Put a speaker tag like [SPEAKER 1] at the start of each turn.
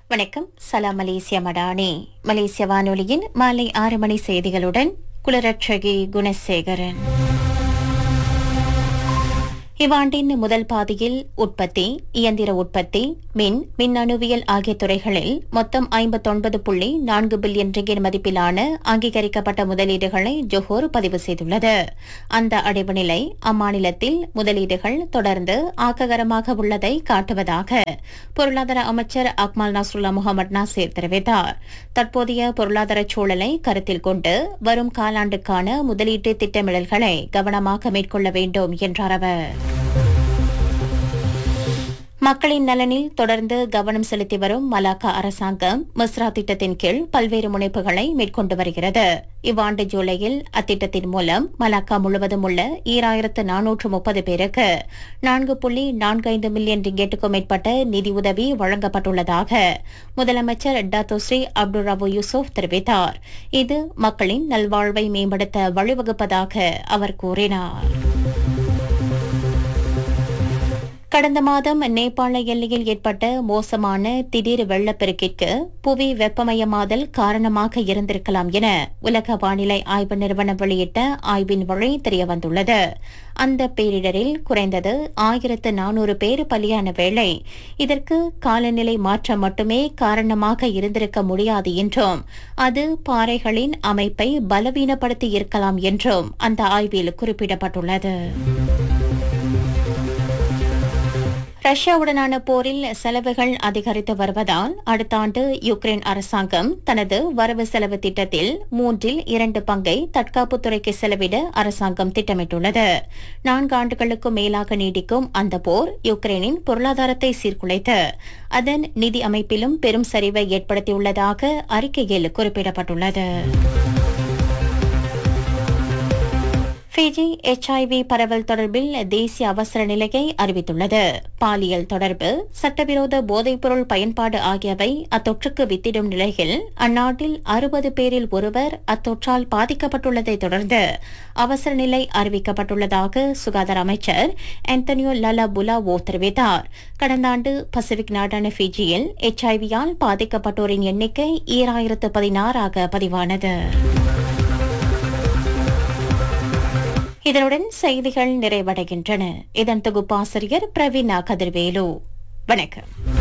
[SPEAKER 1] வணக்கம் சலாம் மலேசிய மடானி மலேசிய வானொலியின் மாலை ஆறு மணி செய்திகளுடன் குலரட்சகி குணசேகரன் இவ்வாண்டின் முதல் பாதியில் உற்பத்தி இயந்திர உற்பத்தி மின் மின்னணுவியல் ஆகிய துறைகளில் மொத்தம் ஐம்பத்தொன்பது புள்ளி நான்கு பில்லியன் ரிங்கின் மதிப்பிலான அங்கீகரிக்கப்பட்ட முதலீடுகளை ஜொஹோர் பதிவு செய்துள்ளது அந்த அடைவு நிலை அம்மாநிலத்தில் முதலீடுகள் தொடர்ந்து ஆக்ககரமாக உள்ளதை காட்டுவதாக பொருளாதார அமைச்சர் அக்மால் நஸ்ருல்லா முகமது நாசீர் தெரிவித்தார் தற்போதைய பொருளாதார சூழலை கருத்தில் கொண்டு வரும் காலாண்டுக்கான முதலீட்டு திட்டமிடல்களை கவனமாக மேற்கொள்ள வேண்டும் என்றார் அவர் மக்களின் நலனில் தொடர்ந்து கவனம் செலுத்தி வரும் மலாக்கா அரசாங்கம் மிஸ்ரா திட்டத்தின் கீழ் பல்வேறு முனைப்புகளை மேற்கொண்டு வருகிறது இவ்வாண்டு ஜூலையில் அத்திட்டத்தின் மூலம் மலாக்கா முழுவதும் உள்ள ஈராயிரத்து நானூற்று முப்பது பேருக்கு நான்கு புள்ளி நான்கு ஐந்து மில்லியன் ரிங்கெட்டுக்கும் மேற்பட்ட நிதியுதவி வழங்கப்பட்டுள்ளதாக முதலமைச்சர் டத்தோஸ்ரீ அப்துல் ரபு யூசுப் தெரிவித்தார் இது மக்களின் நல்வாழ்வை மேம்படுத்த வழிவகுப்பதாக அவர் கூறினார் கடந்த மாதம் நேபாள எல்லையில் ஏற்பட்ட மோசமான திடீர் வெள்ளப்பெருக்கிற்கு புவி வெப்பமயமாதல் காரணமாக இருந்திருக்கலாம் என உலக வானிலை ஆய்வு நிறுவனம் வெளியிட்ட ஆய்வின் வழி தெரியவந்துள்ளது அந்த பேரிடரில் குறைந்தது ஆயிரத்து நானூறு பேர் பலியான வேளை இதற்கு காலநிலை மாற்றம் மட்டுமே காரணமாக இருந்திருக்க முடியாது என்றும் அது பாறைகளின் அமைப்பை பலவீனப்படுத்தி இருக்கலாம் என்றும் அந்த ஆய்வில் குறிப்பிடப்பட்டுள்ளது ரஷ்யாவுடனான போரில் செலவுகள் அதிகரித்து வருவதால் அடுத்த ஆண்டு யுக்ரைன் அரசாங்கம் தனது வரவு செலவு திட்டத்தில் மூன்றில் இரண்டு பங்கை தற்காப்புத்துறைக்கு செலவிட அரசாங்கம் திட்டமிட்டுள்ளது நான்கு ஆண்டுகளுக்கும் மேலாக நீடிக்கும் அந்த போர் யுக்ரைனின் பொருளாதாரத்தை சீர்குலைத்து அதன் நிதி அமைப்பிலும் பெரும் சரிவை ஏற்படுத்தியுள்ளதாக அறிக்கையில் குறிப்பிடப்பட்டுள்ளது ஃபிஜி எச்ஐவி பரவல் தொடர்பில் தேசிய அவசர நிலையை அறிவித்துள்ளது பாலியல் தொடர்பு சட்டவிரோத போதைப்பொருள் பயன்பாடு ஆகியவை அத்தொற்றுக்கு வித்திடும் நிலையில் அந்நாட்டில் அறுபது பேரில் ஒருவர் அத்தொற்றால் பாதிக்கப்பட்டுள்ளதை தொடர்ந்து அவசர நிலை அறிவிக்கப்பட்டுள்ளதாக சுகாதார அமைச்சர் ஆந்தனியோ லலா புலாவோ தெரிவித்தார் கடந்த ஆண்டு பசிபிக் நாடான ஃபிஜியில் எச்ஐவியால் பாதிக்கப்பட்டோரின் எண்ணிக்கை ஈராயிரத்து பதினாறாக பதிவானது இதனுடன் செய்திகள் நிறைவடைகின்றன இதன் தொகுப்பாசிரியர் பிரவீனா கதிர்வேலு வணக்கம்